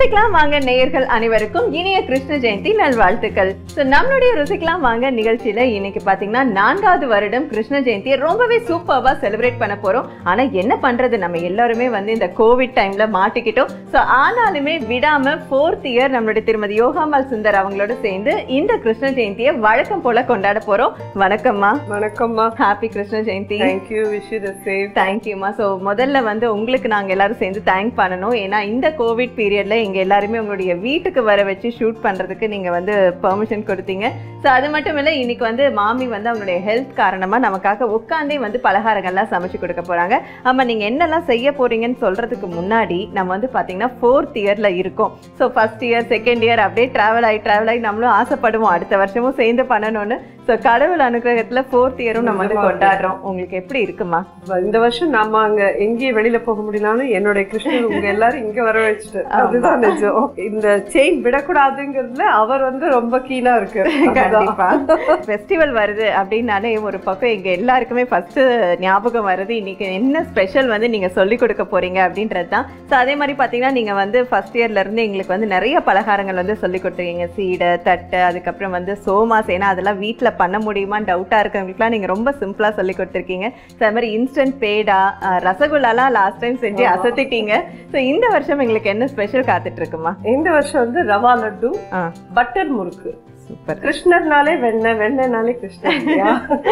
ருசிக்கலாம் வாங்க நேயர்கள் அனைவருக்கும் இனிய கிருஷ்ண ஜெயந்தி நல்வாழ்த்துக்கள் ஸோ நம்மளுடைய ருசிக்கலாம் வாங்க நிகழ்ச்சியில இன்னைக்கு பாத்தீங்கன்னா நான்காவது வருடம் கிருஷ்ண ஜெயந்தியை ரொம்பவே சூப்பர்வா செலிப்ரேட் பண்ண போறோம் ஆனா என்ன பண்றது நம்ம எல்லாருமே வந்து இந்த கோவிட் டைம்ல மாட்டிக்கிட்டோம் ஸோ ஆனாலுமே விடாம ஃபோர்த் இயர் நம்மளுடைய திருமதி யோகாம்பாள் சுந்தர் அவங்களோட சேர்ந்து இந்த கிருஷ்ண ஜெயந்தியை வழக்கம் போல கொண்டாட போறோம் வணக்கம்மா வணக்கம்மா happy Krishna Jayanthi thank you wish you the same தேங்க்யூம்மா ஸோ முதல்ல வந்து உங்களுக்கு நாங்கள் எல்லாரும் சேர்ந்து தேங்க் பண்ணணும் ஏன்னா இந்த கோவிட் பீரியட்ல எங்க எல்லாருமே உங்களுடைய வீட்டுக்கு வர வச்சு ஷூட் பண்றதுக்கு நீங்க வந்து பெர்மிஷன் கொடுத்தீங்க ஸோ அது மட்டும் இல்லை இன்னைக்கு வந்து மாமி வந்து அவங்களுடைய ஹெல்த் காரணமா நமக்காக உட்காந்தே வந்து பலகாரங்கள்லாம் சமைச்சு கொடுக்க போறாங்க ஆமா நீங்க என்னெல்லாம் செய்ய போறீங்கன்னு சொல்றதுக்கு முன்னாடி நம்ம வந்து பாத்தீங்கன்னா ஃபோர்த் இயர்ல இருக்கோம் so first year second year அப்படியே டிராவல் ஆகி டிராவல் ஆகி நம்மளும் ஆசைப்படுவோம் அடுத்த வருஷமும் சேர்ந்து பண்ணணும்னு ஸோ கடவுள் அனுகிரகத்துல ஃபோர்த் இயரும் நம்ம வந்து கொண்டாடுறோம் உங்களுக்கு எப்படி இருக்குமா இந்த வருஷம் நாம அங்க எங்கேயும் வெளியில போக முடியலனாலும் என்னுடைய கிருஷ்ணர் உங்க எல்லாரும் இங்க வர வச்சுட்டு அதுதான் நிஜம் இந்த செயின் விடக்கூடாதுங்கிறதுல அவர் வந்து ரொம்ப கீழா இருக்கு கண்டிப்பா ஃபெஸ்டிவல் வருது அப்படின்னாலே ஒரு பக்கம் எங்க எல்லாருக்குமே ஃபர்ஸ்ட் ஞாபகம் வருது இன்னைக்கு என்ன ஸ்பெஷல் வந்து நீங்க சொல்லி கொடுக்க போறீங்க அப்படின்றது தான் ஸோ அதே மாதிரி பாத்தீங்கன்னா நீங்க வந்து ஃபர்ஸ்ட் இயர்ல இருந்து எங்களுக்கு வந்து நிறைய பலகாரங்கள் வந்து சொல்லி கொடுத்துருக்கீங்க சீடை தட்டு அதுக்கப்புறம் வந்து சோமாஸ் ஏன்னா அதெல்லாம் வீட்ல பண்ண முடியுமான்னு டவுட்டா இருக்கிறவங்களுக்குலாம் நீங்க ரொம்ப சிம்பிளா சொல்லி கொடுத்துருக்கீங்க ஸோ அது மாதிரி இன்ஸ்டன்ட் பேடா அஹ், ரசகுல்லாலாம் லாஸ்ட் டைம் செஞ்சு அசத்திட்டீங்க ஸோ இந்த வருஷம் எங்களுக்கு என்ன ஸ்பெஷல் காத்துட்டு இருக்குமா இந்த வருஷம் வந்து ரவா லட்டு ஆ பட்டர் முறுக்கு சூப்பர் கிருஷ்ணர்னாலே வெண்ணெய் வெண்ணெய்னாலே கிருஷ்ணர் இல்லையா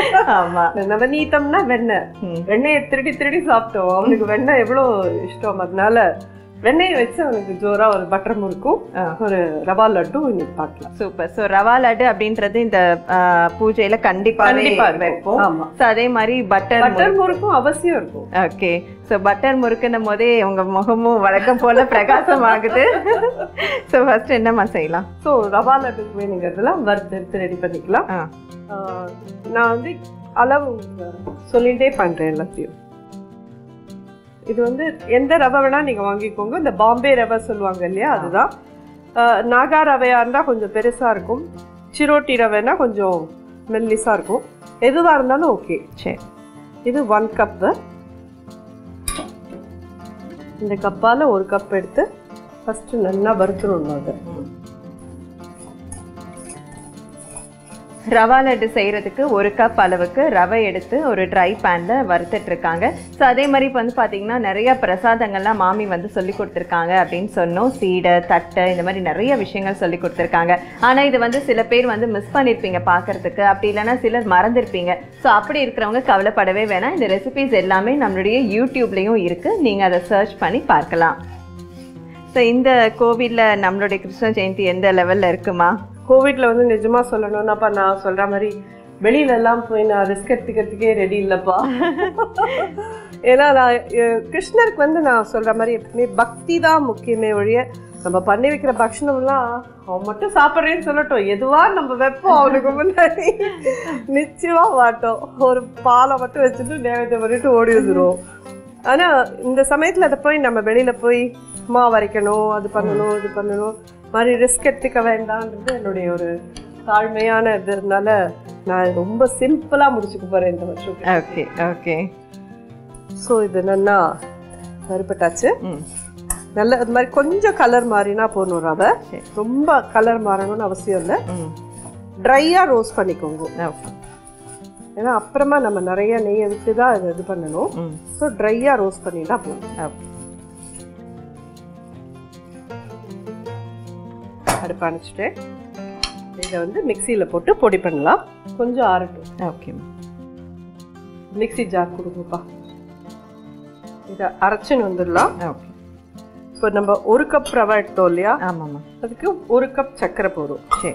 ஆமா நவநீதம்னா வெண்ணெய் ம். வெண்ணெயை திருடி திருடி சாப்பிட்டோம் அவனுக்கு வெண்ணெய் எவ்வளவு இஷ்டம் அதனால வெண்ணெயை வச்சு அவனுக்கு ஜோரா ஒரு பட்டர் முறுக்கும் ஆ. ஒரு ரவா லட்டும் இன்னைக்கு பார்க்கலாம் சூப்பர் ஸோ ரவா லட்டு அப்படின்றது இந்த ஆ, பூஜையில கண்டிப்பா கண்டிப்பா இருக்கும். வைப்போம் ஆமா ஸோ அதே மாதிரி பட்டர் பட்டர் முறுக்கும் அவசியம் இருக்கும் ஓகே ஸோ பட்டர் முறுக்குன்னும் போதே உங்க முகமும் வழக்கம் போல பிரகாசம் ஆகுது ஸோ ஃபர்ஸ்ட் என்னம்மா செய்யலாம் ஸோ ரவா லட்டுக்கு வேணுங்கிறதெல்லாம் வறுத்து எடுத்து ரெடி பண்ணிக்கலாம் ஆ ஆஹ் நான் வந்து அளவு சொல்லிட்டே பண்றேன் எல்லாத்தையும் இது வந்து எந்த ரவை வேணா நீங்க வாங்கிக்கோங்க இந்த பாம்பே ரவை சொல்லுவாங்க இல்லையா அதுதான் ஆஹ் நாகா ரவையா இருந்தா கொஞ்சம் பெருசா இருக்கும் சிரோட்டி ரவைனா கொஞ்சம் மெல்லிசா இருக்கும் எதுவா இருந்தாலும் ஓகே சரி இது ஒன் கப்பு இந்த கப்பால ஒரு கப் எடுத்து ஃபர்ஸ்ட் நல்லா வறுத்துடணும் அதை ரவா லட்டு செய்யறதுக்கு ஒரு கப் அளவுக்கு ரவை எடுத்து ஒரு ட்ரை பேன்ல வறுத்துட்டு இருக்காங்க ஸோ அதே மாதிரி இப்போ வந்து பார்த்தீங்கன்னா நிறைய பிரசாதங்கள்லாம் மாமி வந்து சொல்லி கொடுத்துருக்காங்க அப்படின்னு சொன்னோம் சீடை தட்டை இந்த மாதிரி நிறைய விஷயங்கள் சொல்லி கொடுத்துருக்காங்க ஆனால் இது வந்து சில பேர் வந்து மிஸ் பண்ணியிருப்பீங்க பார்க்கறதுக்கு அப்படி இல்லைன்னா சிலர் மறந்துருப்பீங்க ஸோ அப்படி இருக்கிறவங்க கவலைப்படவே வேணாம் இந்த ரெசிபிஸ் எல்லாமே நம்மளுடைய யூடியூப்லேயும் இருக்குது நீங்கள் அதை சர்ச் பண்ணி பார்க்கலாம் ஸோ இந்த கோவிலில் நம்மளுடைய கிருஷ்ண ஜெயந்தி எந்த லெவலில் இருக்குமா கோவிட்ல வந்து நிஜமா சொல்லணும்னாப்பா நான் சொல்ற மாதிரி வெளியில எல்லாம் போய் நான் ரிஸ்க் எடுத்துக்கிறதுக்கே ரெடி இல்லப்பா ஏன்னா நான் அஹ், கிருஷ்ணருக்கு வந்து நான் சொல்ற மாதிரி எப்பவுமே பக்தி தான் முக்கியமே ஒழிய நம்ம பண்ணி வைக்கிற பக்ஷணம்லாம் அவன் மட்டும் சாப்பிட்றேன்னு சொல்லட்டும் எதுவா நம்ம வைப்போம் அவனுக்கு முன்னாடி நிச்சயமா மாட்டோம் ஒரு பாலை மட்டும் வச்சுட்டு நேவேத்தியம் பண்ணிட்டு ஓடி வந்துடுவோம் ஆனா இந்த சமயத்துல அதை போய் நம்ம வெளியில போய் மா வரைக்கணும் அது பண்ணணும் இது பண்ணணும் மாதிரி ரிஸ்க் எடுத்துக்க வேண்டாம்ன்றது என்னுடைய ஒரு தாழ்மையான இதுனால நான் ரொம்ப சிம்பிளா முடிச்சுக்க போறேன் இந்த வருஷம் ஓகே ஓகே ஸோ இது நல்லா வறுபட்டாச்சு ம் நல்ல இது மாதிரி கொஞ்சம் கலர் மாறினா போகணும் ரவை சரி. ரொம்ப கலர் மாறணும்னு அவசியம் இல்லை ம் ட்ரையாக ரோஸ்ட் பண்ணிக்கோங்க ஓகே ஏன்னா அப்புறமா நம்ம நிறைய நெய்யை விட்டு தான் இது இது பண்ணணும் ம் ஸோ ட்ரையாக ரோஸ்ட் பண்ணிட்டா போதும் ஓகே அடுப்பு அணைச்சிட்டு இதை வந்து மிக்சியில் போட்டு பொடி பண்ணலாம் கொஞ்சம் ஆறட்டும் ஓகே மிக்ஸி ஜார் கொடுங்கப்பா இதை அரைச்சின்னு வந்துடலாம் ஓகே இப்போ நம்ம ஒரு கப் ரவை எடுத்தோம் இல்லையா ஆமாம்மா அதுக்கு ஒரு கப் சர்க்கரை போதும் சரி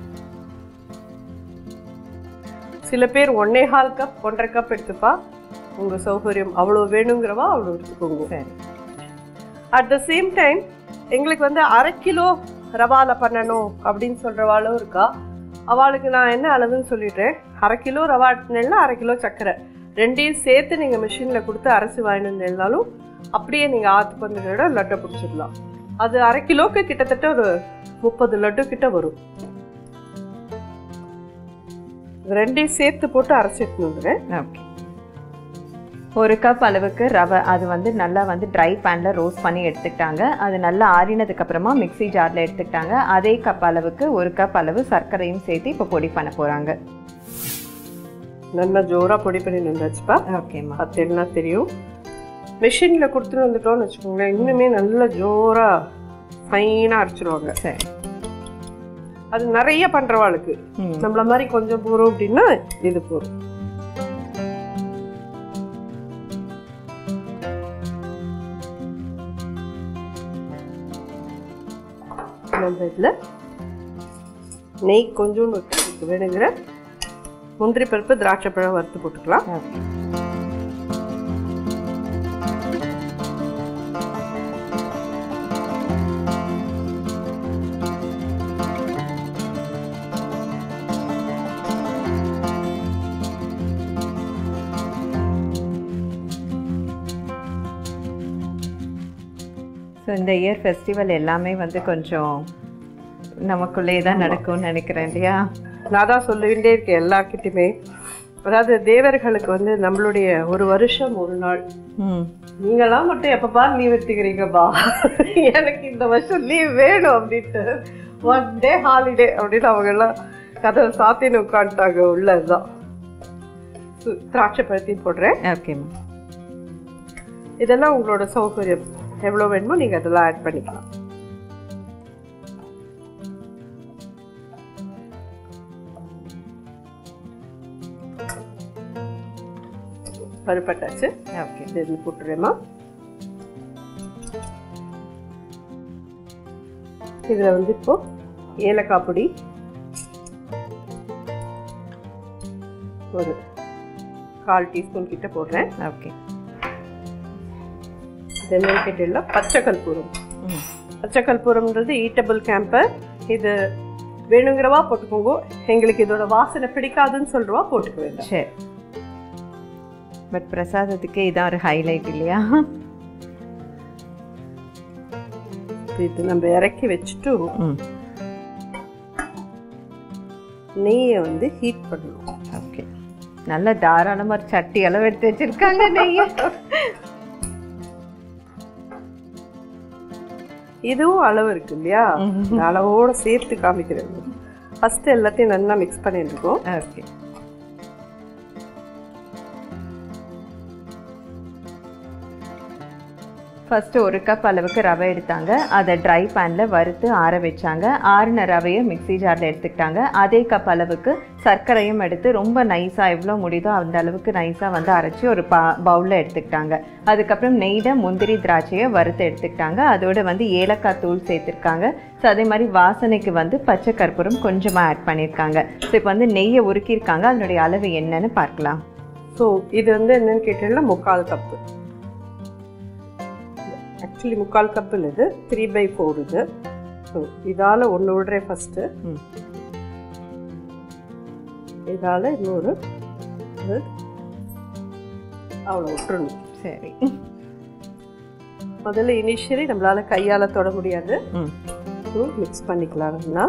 சில பேர் ஒன்னே கால் கப் ஒன்றரை கப் எடுத்துப்பா உங்க சௌகரியம் அவ்வளோ வேணுங்கிறவா அவ்வளோ எடுத்துக்கோங்க சரி அட் த சேம் டைம் எங்களுக்கு வந்து அரை கிலோ ரவால பண்ணணும் அப்படின்னு சொல்றவாளும் இருக்கா அவளுக்கு நான் என்ன அளவுன்னு சொல்லிட்டேன் அரை கிலோ ரவா எடுத்துனேன்னா அரை கிலோ சர்க்கரை ரெண்டையும் சேர்த்து நீங்க மிஷின்ல கொடுத்து அரைச்சி வாங்கினாலும் அப்படியே நீங்க ஆத்துக்கு வந்து விட லட்டை பிடிச்சிடலாம் அது அரை கிலோக்கு கிட்டத்தட்ட ஒரு முப்பது லட்டு கிட்ட வரும் இது ரெண்டையும் சேர்த்து போட்டு அரைச்சி எடுத்துன்னு வந்துடுறேன் ஓகே ஒரு கப் அளவுக்கு ரவை அது வந்து நல்லா வந்து ட்ரை பேனில் ரோஸ்ட் பண்ணி எடுத்துக்கிட்டாங்க அது நல்லா ஆறினதுக்கு அப்புறமா மிக்ஸி ஜாரில் எடுத்துக்கிட்டாங்க அதே கப் அளவுக்கு ஒரு கப் அளவு சர்க்கரையும் சேர்த்து இப்போ பொடி பண்ண போகிறாங்க நல்லா ஜோரா பொடி பண்ணி வந்தாச்சுப்பா ஓகேம்மா பார்த்தீங்கன்னா தெரியும் மிஷினில் கொடுத்துட்டு வந்துட்டோம்னு வச்சுக்கோங்களேன் இன்னுமே நல்லா ஜோரா ஃபைனாக அரைச்சிருவாங்க சரி அது நிறைய பண்ணுறவாளுக்கு ம் நம்மள மாதிரி கொஞ்சம் போகிறோம் அப்படின்னா இது போதும் நம்ம இதில் நெய் கொஞ்சோண்டு ஊற்றி வேணுங்கிற முந்திரி பருப்பு திராட்சை பழம் வறுத்து போட்டுக்கலாம் ஓகே ஸோ இந்த இயர் ஃபெஸ்டிவல் எல்லாமே வந்து கொஞ்சம் நமக்குள்ளே தான் நடக்கும்னு நினைக்கிறேன் இல்லையா நான் தான் சொல்லிக்கிட்டே இருக்கேன் எல்லார்கிட்டையுமே அதாவது தேவர்களுக்கு வந்து நம்மளுடைய ஒரு வருஷம் ஒரு நாள் ம் நீங்களாம் மட்டும் எப்பப்பா லீவ் எடுத்துக்கிறீங்கப்பா எனக்கு இந்த வருஷம் லீவ் வேணும் அப்படின்ட்டு ஒன் டே ஹாலிடே அப்படின்னு அவங்க எல்லாம் கதை சாத்தின்னு உட்காந்துட்டாங்க உள்ளதுதான் சு- திராட்சை பருத்தி போடுறேன் ஓகேம்மா இதெல்லாம் உங்களோட சௌகரியம் எவ்வளோ வேணுமோ நீங்கள் அதெல்லாம் ஆட் பண்ணிக்கலாம் பருப்பட்டாச்சு ஓகே இது இதில் போட்டுறேம்மா இதில் வந்து இப்போ ஏலக்காய் பொடி ஒரு கால் டீஸ்பூன் கிட்ட போடுறேன் ஓகே இதெல்லாம் கேட்டெல்லாம் பச்சை கற்பூரம் ம் பச்சை கற்பூரம்ன்றது ஈட்டபிள் கேம்பர் இது வேணுங்கிறவா போட்டுக்கோங்க எங்களுக்கு இதோட வாசனை பிடிக்காதுன்னு சொல்றவா போட்டுக்க வேண்டாம் சரி பட் பிரசாதத்துக்கே இதான் ஒரு ஹைலைட் இல்லையா இப்ப இது நம்ம இறக்கி வச்சுட்டு ம் நெய்யை வந்து ஹீட் பண்ணணும் ஓகே நல்ல தாராளமாக ஒரு சட்டி அளவு எடுத்து வச்சிருக்காங்க நெய்யை இதுவும் அளவு இருக்கு இல்லையா இந்த அளவோட சேர்த்து காமிக்கிறது ஃபர்ஸ்ட் எல்லாத்தையும் நல்லா மிக்ஸ் பண்ணிட்டு இருக்கோம் ஓகே ஃபஸ்ட்டு ஒரு கப் அளவுக்கு ரவை எடுத்தாங்க அதை ட்ரை பேனில் வறுத்து ஆற வச்சாங்க ஆறின ரவையை மிக்ஸி ஜாரில் எடுத்துக்கிட்டாங்க அதே கப் அளவுக்கு சர்க்கரையும் எடுத்து ரொம்ப நைஸாக எவ்வளோ முடியுதோ அந்த அளவுக்கு நைஸாக வந்து அரைச்சி ஒரு பா பவுலில் எடுத்துக்கிட்டாங்க அதுக்கப்புறம் நெய்ட முந்திரி திராட்சையை வறுத்து எடுத்துக்கிட்டாங்க அதோட வந்து ஏலக்காய் தூள் சேர்த்துருக்காங்க ஸோ அதே மாதிரி வாசனைக்கு வந்து பச்சை கற்பூரம் கொஞ்சமாக ஆட் பண்ணியிருக்காங்க ஸோ இப்போ வந்து நெய்யை உருக்கியிருக்காங்க அதனுடைய அளவு என்னன்னு பார்க்கலாம் ஸோ இது வந்து என்னன்னு கேட்டீங்கன்னா முக்கால் கப்பு ஆக்சுவலி முக்கால் கப் இல்லை இது த்ரீ பை ஃபோர் இது ஸோ இதால் ஒன்று விடுறேன் ஃபஸ்ட்டு ம் இதால் இன்னொரு இது அவ்வளோ விட்டுறணும் சரி முதல்ல இனிஷியலி நம்மளால் கையால் தொட முடியாது ம் ஸோ மிக்ஸ் பண்ணிக்கலாம்னா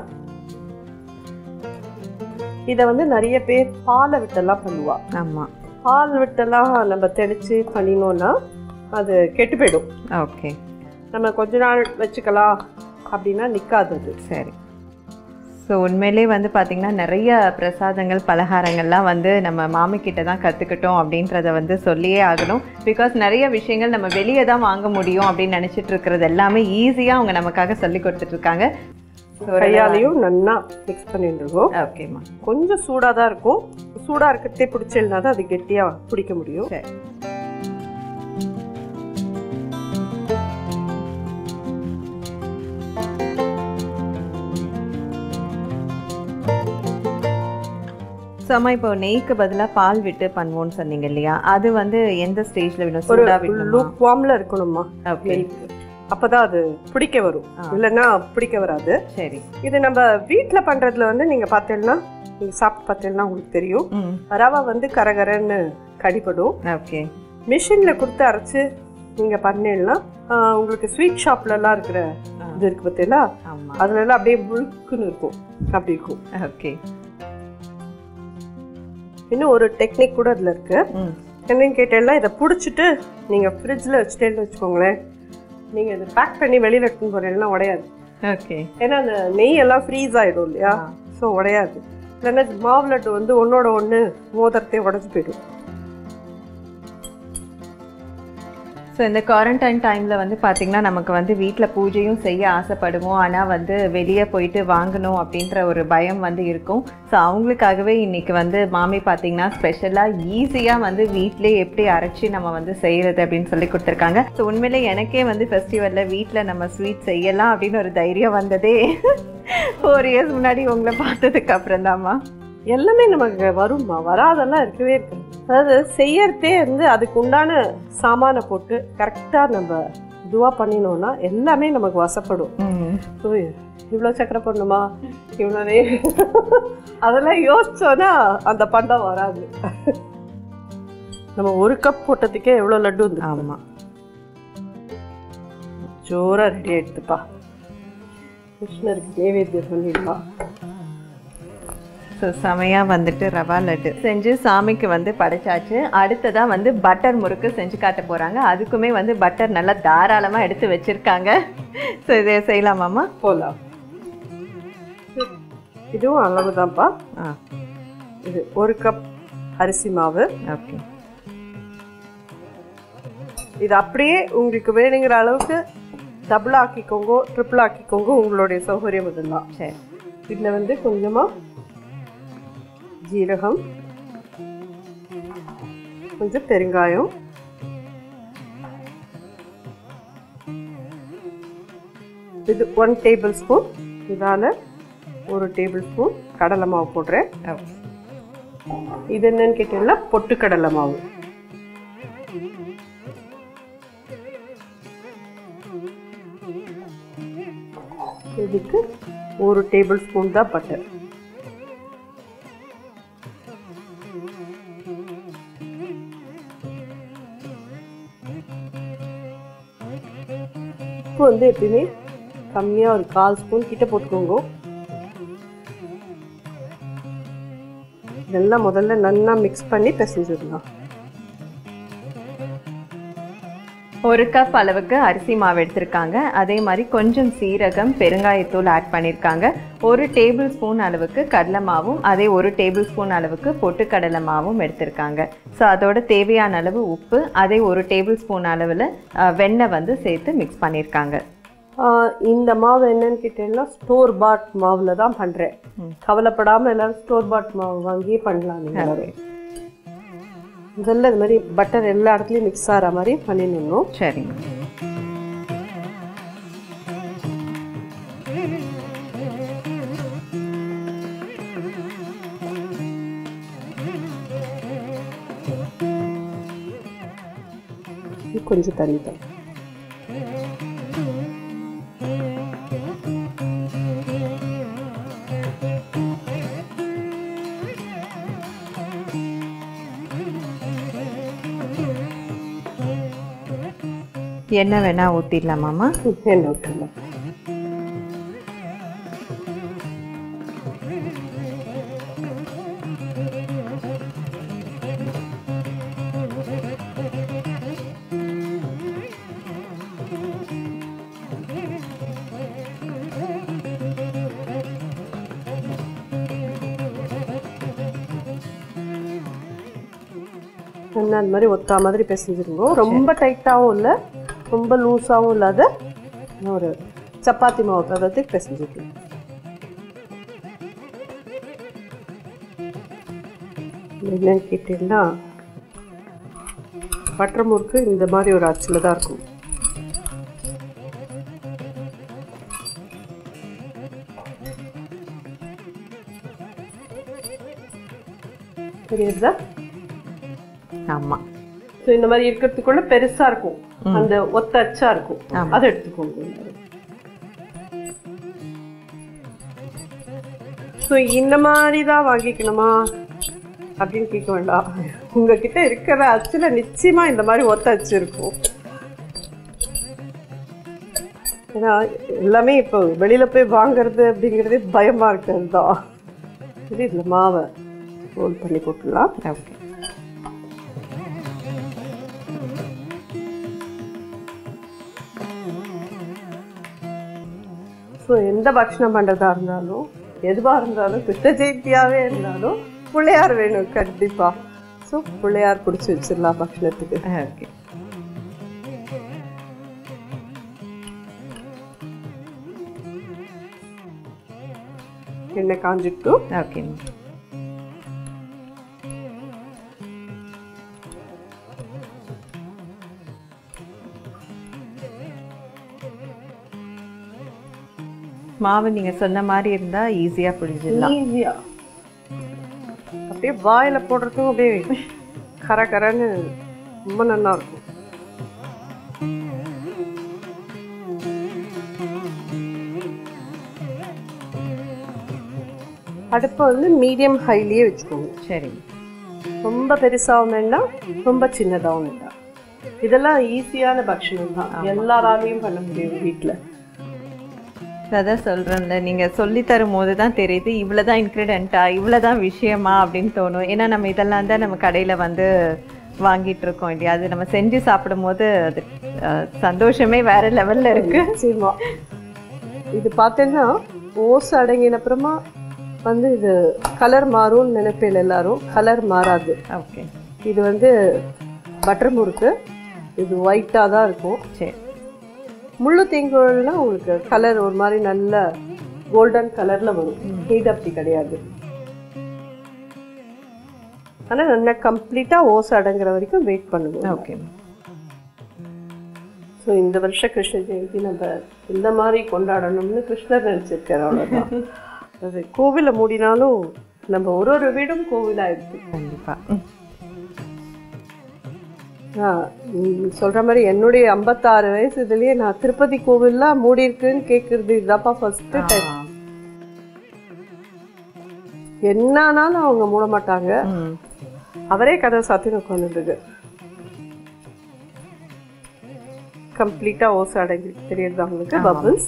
இதை வந்து நிறைய பேர் பாலை விட்டெல்லாம் பண்ணுவா ஆமாம் பால் விட்டெல்லாம் நம்ம தெளித்து பண்ணினோன்னா அது கெட்டு போயிடும் ஓகே நம்ம கொஞ்ச நாள் வச்சுக்கலாம் அப்படின்னா நிற்காது அது சரி ஸோ உண்மையிலே வந்து பார்த்திங்கன்னா நிறைய பிரசாதங்கள் பலகாரங்கள்லாம் வந்து நம்ம மாமி கிட்ட தான் கற்றுக்கிட்டோம் அப்படின்றத வந்து சொல்லியே ஆகணும் பிகாஸ் நிறைய விஷயங்கள் நம்ம வெளியே தான் வாங்க முடியும் அப்படின்னு நினச்சிட்டு இருக்கிறது எல்லாமே ஈஸியாக அவங்க நமக்காக சொல்லி கொடுத்துட்ருக்காங்க கையாலையும் நல்லா மிக்ஸ் பண்ணிட்டு இருக்கோம் ஓகேம்மா கொஞ்சம் சூடாக தான் இருக்கும் சூடாக இருக்கிறதே பிடிச்சிருந்தா தான் அது கெட்டியாக பிடிக்க முடியும் சரி ஸோ அம்மா இப்போ நெய்க்கு பதிலாக பால் விட்டு பண்ணுவோம்னு சொன்னீங்க இல்லையா அது வந்து எந்த ஸ்டேஜில் வேணும் ஒரு சூடாக விடணுமா லூப் வார்மில் இருக்கணுமா ஓகே மில்க் அப்பதான் அது பிடிக்க வரும் ஆ. இல்லைன்னா பிடிக்க வராது சரி இது நம்ம வீட்டில் பண்ணுறதுல வந்து நீங்கள் பார்த்தீங்கன்னா நீங்கள் சாப்பிட்டு பார்த்தீங்கன்னா உங்களுக்கு தெரியும் ம் ரவை வந்து கரகரன்னு கடிபடும் ஓகே மிஷினில் கொடுத்து அரைச்சு நீங்கள் பண்ணீங்கன்னா ஆ, உங்களுக்கு ஸ்வீட் ஷாப்லலாம் இருக்கிற ஆ. இது இருக்கு பார்த்தீங்களா ஆமாம் அதுலலாம் அப்படியே முழுக்குன்னு இருக்கும் அப்படி இருக்கும் ஓகே இன்னும் ஒரு டெக்னிக் கூட அதில் இருக்கு ம் என்னன்னு கேட்டேன்னா இதை பிடிச்சிட்டு நீங்கள் ஃப்ரிட்ஜில் வச்சுட்டேன்னு வச்சுக்கோங்களேன் நீங்கள் இதை பேக் பண்ணி வெளியில் எடுத்துன்னு போகிறீங்கன்னா உடையாது ஓகே ஏன்னா அந்த நெய் எல்லாம் ஃப்ரீஸ் ஆகிடும் இல்லையா ஸோ உடையாது இல்லைன்னா மாவு லட்டு வந்து ஒன்றோட ஒன்று மோதிரத்தையே உடச்சி போயிடும் ஸோ இந்த குவாரண்டைன் டைமில் வந்து பார்த்திங்கன்னா நமக்கு வந்து வீட்டில் பூஜையும் செய்ய ஆசைப்படுவோம் ஆனால் வந்து வெளியே போயிட்டு வாங்கணும் அப்படின்ற ஒரு பயம் வந்து இருக்கும் ஸோ அவங்களுக்காகவே இன்றைக்கி வந்து மாமி பார்த்திங்கன்னா ஸ்பெஷலாக ஈஸியாக வந்து வீட்டிலே எப்படி அரைச்சி நம்ம வந்து செய்கிறது அப்படின்னு சொல்லி கொடுத்துருக்காங்க ஸோ உண்மையிலே எனக்கே வந்து ஃபெஸ்டிவலில் வீட்டில் நம்ம ஸ்வீட் செய்யலாம் அப்படின்னு ஒரு தைரியம் வந்ததே ஃபோர் இயர்ஸ் முன்னாடி உங்களை பார்த்ததுக்கு அப்புறம் தாம்மா எல்லாமே நமக்கு வரும்மா வராதெல்லாம் இருக்கவே இருக்கு அதாவது செய்யறதே வந்து அதுக்கு உண்டான சாமானை போட்டு கரெக்டாக நம்ம இதுவாக பண்ணினோம்னா எல்லாமே நமக்கு வசப்படும் ம் ஸோ இவ்வளோ சக்கரை போடணுமா இவ்வளோ நெய் அதெல்லாம் யோசிச்சோன்னா அந்த பண்டம் வராது நம்ம ஒரு கப் போட்டதுக்கே எவ்வளோ லட்டு வந்து ஆமாம் ஜோராக ரெடி ஆயிடுதுப்பா கிருஷ்ணருக்கு நைவேத்தியம் பண்ணிடலாம் ஸோ செமையாக வந்துட்டு ரவா லட்டு செஞ்சு சாமிக்கு வந்து படைச்சாச்சு அடுத்ததாக வந்து பட்டர் முறுக்கு செஞ்சு காட்ட போகிறாங்க அதுக்குமே வந்து பட்டர் நல்லா தாராளமாக எடுத்து வச்சுருக்காங்க ஸோ இதை செய்யலாமாம்மா போகலாம் இதுவும் அளவு தான்ப்பா ஆ இது ஒரு கப் அரிசி மாவு ஓகே இது அப்படியே உங்களுக்கு வேணுங்கிற அளவுக்கு டபுள் ஆக்கிக்கோங்க ட்ரிபிள் ஆக்கிக்கோங்க உங்களுடைய சௌகரியம் இதெல்லாம் சரி இதில் வந்து கொஞ்சமாக ஜீரகம் கொஞ்சம் பெருங்காயம் இது ஒன் டேபிள் ஸ்பூன் இதால் ஒரு டேபிள் ஸ்பூன் கடலை மாவு போடுறேன் ஓகே இது என்னன்னு கேட்டீங்கன்னா பொட்டுக்கடலை மாவு இதுக்கு ஒரு டேபிள் ஸ்பூன் தான் பட்டர் உப்பு வந்து எப்பயுமே கம்மியாக ஒரு கால் ஸ்பூன் கிட்ட போட்டுக்கோங்க இதெல்லாம் முதல்ல நல்லா மிக்ஸ் பண்ணி பிசைஞ்சிடலாம் ஒரு கப் அளவுக்கு அரிசி மாவு எடுத்திருக்காங்க அதே மாதிரி கொஞ்சம் சீரகம் பெருங்காயத்தூள் ஆட் பண்ணியிருக்காங்க ஒரு டேபிள் ஸ்பூன் அளவுக்கு கடலை மாவும் அதே ஒரு டேபிள் ஸ்பூன் அளவுக்கு பொட்டுக்கடலை மாவும் எடுத்திருக்காங்க ஸோ அதோட தேவையான அளவு உப்பு அதே ஒரு டேபிள் ஸ்பூன் அளவில் அஹ், வெண்ணெய் வந்து சேர்த்து மிக்ஸ் பண்ணியிருக்காங்க ஆஹ் இந்த மாவு என்னன்னு கேட்டீங்கன்னா ஸ்டோர் பாட் மாவில் தான் பண்ணுறேன் கவலைப்படாமல் எல்லாரும் ஸ்டோர் பாட் மாவு வாங்கியே பண்ணலாம் நீங்கள் எல்லாரும். முதல்ல இது மாதிரி பட்டர் எல்லா இடத்துலையும் மிக்ஸ் ஆகிற மாதிரி பண்ணிடணும் சரிங்க இது கொஞ்சம் தண்ணி தான் எண்ணெய் வேணா ஊற்றிடலாமாம்மா என்ன விட்டுருலாம் நல்லா அந்த மாதிரி ஒத்தா மாதிரி பிசைஞ்சிருந்தோம் ரொம்ப டைட்டாகவும் இல்லை ரொம்ப லூஸாகவும் இல்லாத ஒரு சப்பாத்தி மாவு பதத்துக்கு பிசைஞ்சிருக்கோம் என்னன்னு கேட்டீங்கன்னா பட்டர் முறுக்கு இந்த மாதிரி ஒரு அச்சில் தான் இருக்கும் தெரியுதா ஆமாம் ஸோ இந்த மாதிரி இருக்கிறதுக்குள்ள பெருசா இருக்கும் அந்த ஒத்த அச்சா இருக்கும் ஆமா. அதை எடுத்துக்கோங்க ஸோ இந்த மாதிரி தான் வாங்கிக்கணுமா அப்படின்னு கேட்க வேண்டாம் உங்ககிட்ட இருக்கிற அச்சுல நிச்சயமா இந்த மாதிரி ஒத்த அச்சு இருக்கும் ஏன்னா எல்லாமே இப்போ வெளியில போய் வாங்குறது அப்படிங்கிறதே பயமா இருக்கிறது தான் சரி இதில் மாவை ரோல் பண்ணி போட்டுடலாம் ஓகே ஸோ எந்த பக்ஷணம் பண்ணுறதா இருந்தாலும் எதுவாக இருந்தாலும் கிருஷ்ண ஜெயந்தியாகவே இருந்தாலும் பிள்ளையார் வேணும் கண்டிப்பாக ஸோ பிள்ளையார் பிடிச்சி வச்சிடலாம் பக்ஷணத்துக்கு ஓகே எண்ணெய் காஞ்சிட்டு ஓகேம்மா மாவு நீங்க சொன்ன மாதிரி இருந்தா ஈஸியா புரிஞ்சிடலாம் ஈஸியாக அப்படியே வாயில் போடுறதுக்கும் அப்படியே கர கரன்னு ரொம்ப நல்லா இருக்கும் அடுப்பை வந்து மீடியம் ஹைலியே வச்சுக்கோங்க சரி ரொம்ப பெருசாகவும் வேண்டாம் ரொம்ப சின்னதாகவும் வேண்டாம் இதெல்லாம் ஈஸியான பக்ஷணம் தான் எல்லாராலையும் பண்ண முடியும் வீட்டில் அதான் சொல்றேன்ல நீங்க சொல்லி தரும் போது தான் தெரியுது இவ்வளவுதான் இன்க்ரீடியண்டா இவ்வளவுதான் விஷயமா அப்படின்னு தோணும் ஏன்னா நம்ம இதெல்லாம் தான் நம்ம கடையில வந்து வாங்கிட்டு இருக்கோம் இல்லையா அது நம்ம செஞ்சு சாப்பிடும் போது அது அஹ், சந்தோஷமே வேற லெவல்ல இருக்கு நிச்சயமா இது பார்த்தீங்கன்னா ஓஸ் அடங்கின அப்புறமா வந்து இது கலர் மாறும்னு நினைப்பேன் எல்லாரும் கலர் மாறாது ஓகே இது வந்து பட்டர் முறுக்கு இது ஒயிட்டாக தான் இருக்கும் சரி முள்ளு தேங்குழல்னா உங்களுக்கு கலர் ஒரு மாதிரி நல்ல கோல்டன் கலரில் வரும் இது அப்படி கிடையாது ஆனால் நல்லா கம்ப்ளீட்டாக ஓஸ் அடங்குற வரைக்கும் வெயிட் பண்ணுவோம் ஓகே ஸோ இந்த வருஷம் கிருஷ்ண ஜெயந்தி நம்ம இந்த மாதிரி கொண்டாடணும்னு கிருஷ்ணர் நினச்சிருக்காரு அவ்வளோதான் அது கோவிலை மூடினாலும் நம்ம ஒரு ஒரு வீடும் கோவிலாயிடுச்சு கண்டிப்பா ம். சொல்கிற மாதிரி என்னுடைய ஐம்பத்தாறு வயசு இதுலேயே நான் திருப்பதி கோவில்லாம் மூடி இருக்குன்னு கேட்குறது இதாப்பா ஃபஸ்ட்டு டைம் ஆ. என்னானாலும் அவங்க மூட மாட்டாங்க ம். அவரே கதை சாத்தின்னு உட்காந்துருக்கு கம்ப்ளீட்டாக ஓசை அடங்கி தெரியுது அவங்களுக்கு பபிள்ஸ்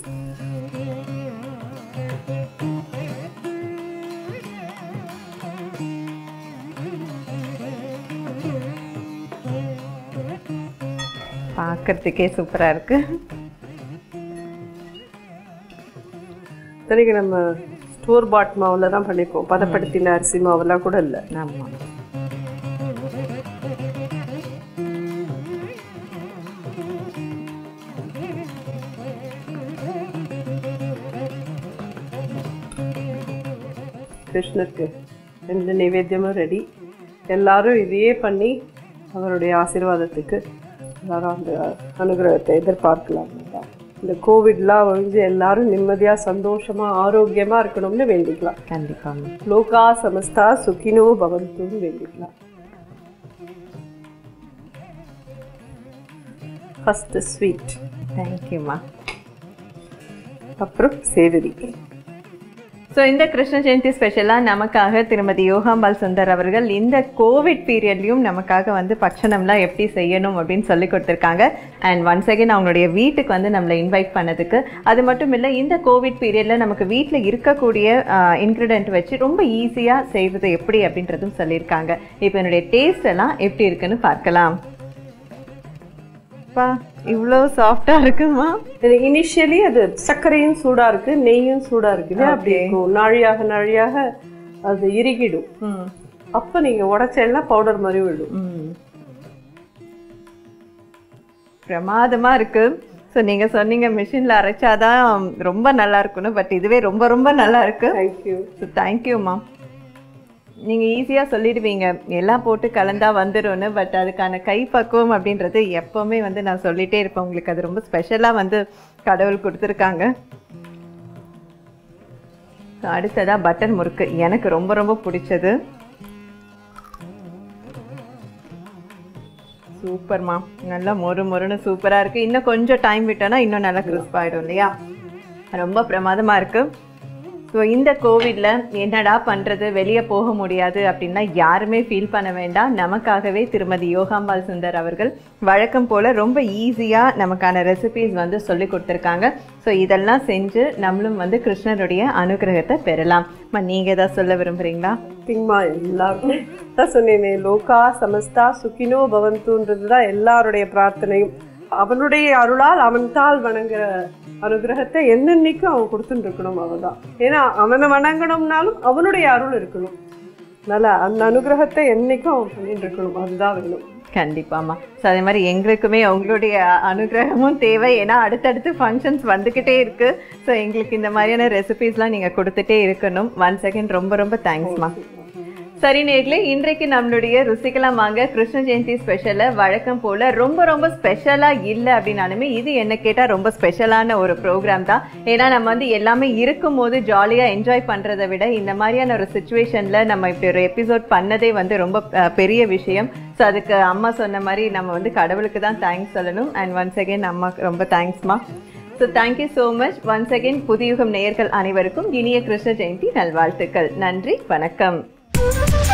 பார்க்கறதுக்கே சூப்பரா இருக்கு சரிங்க நம்ம ஸ்டோர் பாட் மாவில் தான் பண்ணிப்போம் பதப்படுத்தின அரிசி மாவெல்லாம் கூட இல்லை ஆமா கிருஷ்ணருக்கு ரெண்டு நைவேத்தியமும் ரெடி எல்லாரும் இதையே பண்ணி அவருடைய ஆசீர்வாதத்துக்கு எல்லாரும் அந்த அனுகிரகத்தை எதிர்பார்க்கலாம் இந்த கோவிட்லாம் ஒழிஞ்சு எல்லாரும் நிம்மதியாக சந்தோஷமாக ஆரோக்கியமாக இருக்கணும்னு வேண்டிக்கலாம் கண்டிப்பா லோகா சமஸ்தா சுகினோ பவந்துன்னு வேண்டிக்கலாம் ஃபஸ்ட்டு ஸ்வீட் தேங்க்யூம்மா அப்புறம் சேவரி ஸோ இந்த கிருஷ்ண ஜெயந்தி ஸ்பெஷலாக நமக்காக திருமதி யோகாம்பால் சுந்தர் அவர்கள் இந்த கோவிட் பீரியட்லையும் நமக்காக வந்து பட்சணம்லாம் எப்படி செய்யணும் அப்படின்னு சொல்லி கொடுத்துருக்காங்க அண்ட் ஒன்ஸ் அகைன் அவங்களுடைய வீட்டுக்கு வந்து நம்மளை இன்வைட் பண்ணதுக்கு அது மட்டும் இல்லை இந்த கோவிட் பீரியடில் நமக்கு வீட்டில் இருக்கக்கூடிய இன்க்ரீடியன்ட் வச்சு ரொம்ப ஈஸியாக செய்வது எப்படி அப்படின்றதும் சொல்லியிருக்காங்க இப்போ என்னுடைய டேஸ்ட் எல்லாம் எப்படி இருக்குன்னு பார்க்கலாம் பா இவ்வளோ சாஃப்டாக இருக்குமா இனிஷியலி அது சர்க்கரையும் சூடா இருக்கு நெய்யும் சூடா இருக்கு இல்லையா? அப்படி இருக்கும் நாழியாக நாழியாக அது இறுகிடும் ம் அப்ப நீங்க உடைச்சேன்னா பவுடர் மாதிரி விடும் ம் பிரமாதமா இருக்கு ஸோ நீங்க சொன்னீங்க மிஷினில் அரைச்சாதான் ரொம்ப நல்லா இருக்கும்னு பட் இதுவே ரொம்ப ரொம்ப நல்லா இருக்கு தேங்க்யூ ஸோ தேங்க்யூம்மா நீங்கள் ஈஸியாக சொல்லிடுவீங்க எல்லாம் போட்டு கலந்தா வந்துரும்னு பட் அதுக்கான கைப்பக்குவம் அப்படின்றது எப்போவுமே வந்து நான் சொல்லிட்டே இருப்பேன் உங்களுக்கு அது ரொம்ப ஸ்பெஷலாக வந்து கடவுள் கொடுத்துருக்காங்க So, அடுத்ததா பட்டர் முறுக்கு எனக்கு ரொம்ப ரொம்ப பிடிச்சது சூப்பர்மா நல்லா மொறு மொறுன்னு சூப்பராக இருக்குது இன்னும் கொஞ்சம் டைம் விட்டோன்னா இன்னும் நல்லா crisp ஆயிடும் இல்லையா ரொம்ப பிரமாதமாக இருக்குது ஸோ இந்த கோவிட்ல என்னடா பண்ணுறது வெளியே போக முடியாது அப்படின்னா யாருமே ஃபீல் பண்ண வேண்டாம் நமக்காகவே திருமதி யோகாம்பால் சுந்தர் அவர்கள் வழக்கம் போல் ரொம்ப ஈஸியாக நமக்கான ரெசிபீஸ் வந்து சொல்லி கொடுத்துருக்காங்க ஸோ இதெல்லாம் செஞ்சு நம்மளும் வந்து கிருஷ்ணருடைய அனுகிரகத்தை பெறலாம் அம்மா, நீங்க ஏதாவது சொல்ல விரும்புறீங்களா திங்மா எல்லாருக்கும் தான் சொன்னேனே லோகா சமஸ்தா சுகினோ பவந்துன்றது தான் எல்லாருடைய பிரார்த்தனையும் அவனுடைய அருளால் அவன் தாள் வணங்குற அனுகிரகத்தை என்னென்னைக்கும் அவன் கொடுத்துட்டு இருக்கணும் அவதான் ஏன்னா அவனை வணங்கணும்னாலும் அவனுடைய அருள் இருக்கணும் அதனால அந்த அனுகிரகத்தை என்னைக்கும் அவன் பண்ணிட்டு இருக்கணும் அதுதான் வேணும் கண்டிப்பாம்மா ஸோ அதே மாதிரி எங்களுக்குமே உங்களுடைய அனுகிரகமும் தேவை ஏன்னா அடுத்தடுத்து ஃபங்க்ஷன்ஸ் வந்துக்கிட்டே இருக்கு ஸோ எங்களுக்கு இந்த மாதிரியான ரெசிபீஸ்லாம் நீங்கள் கொடுத்துட்டே இருக்கணும் ஒன் செகண்ட் ரொம்ப ரொம்ப தேங்க்ஸ்மா சரி நேர்களே இன்றைக்கு நம்மளுடைய ருசிக்கலாம் வாங்க கிருஷ்ண ஜெயந்தி ஸ்பெஷலை வழக்கம் போல ரொம்ப ரொம்ப ஸ்பெஷலாக இல்லை அப்படின்னாலுமே இது என்ன கேட்டால் ரொம்ப ஸ்பெஷலான ஒரு ப்ரோக்ராம் தான் ஏன்னா நம்ம வந்து எல்லாமே இருக்கும்போது ஜாலியாக என்ஜாய் பண்ணுறதை விட இந்த மாதிரியான ஒரு சுச்சுவேஷனில் நம்ம இப்படி ஒரு எபிசோட் பண்ணதே வந்து ரொம்ப அஹ், பெரிய விஷயம் ஸோ அதுக்கு அம்மா சொன்ன மாதிரி நம்ம வந்து கடவுளுக்கு தான் தேங்க்ஸ் சொல்லணும் அண்ட் ஒன்ஸ் அகேன் அம்மாக்கு ரொம்ப தேங்க்ஸ்மா so thank you so much once again Puthuyugam நேயர்கள் அனைவருக்கும் இனிய கிருஷ்ண ஜெயந்தி நல்வாழ்த்துக்கள் நன்றி வணக்கம்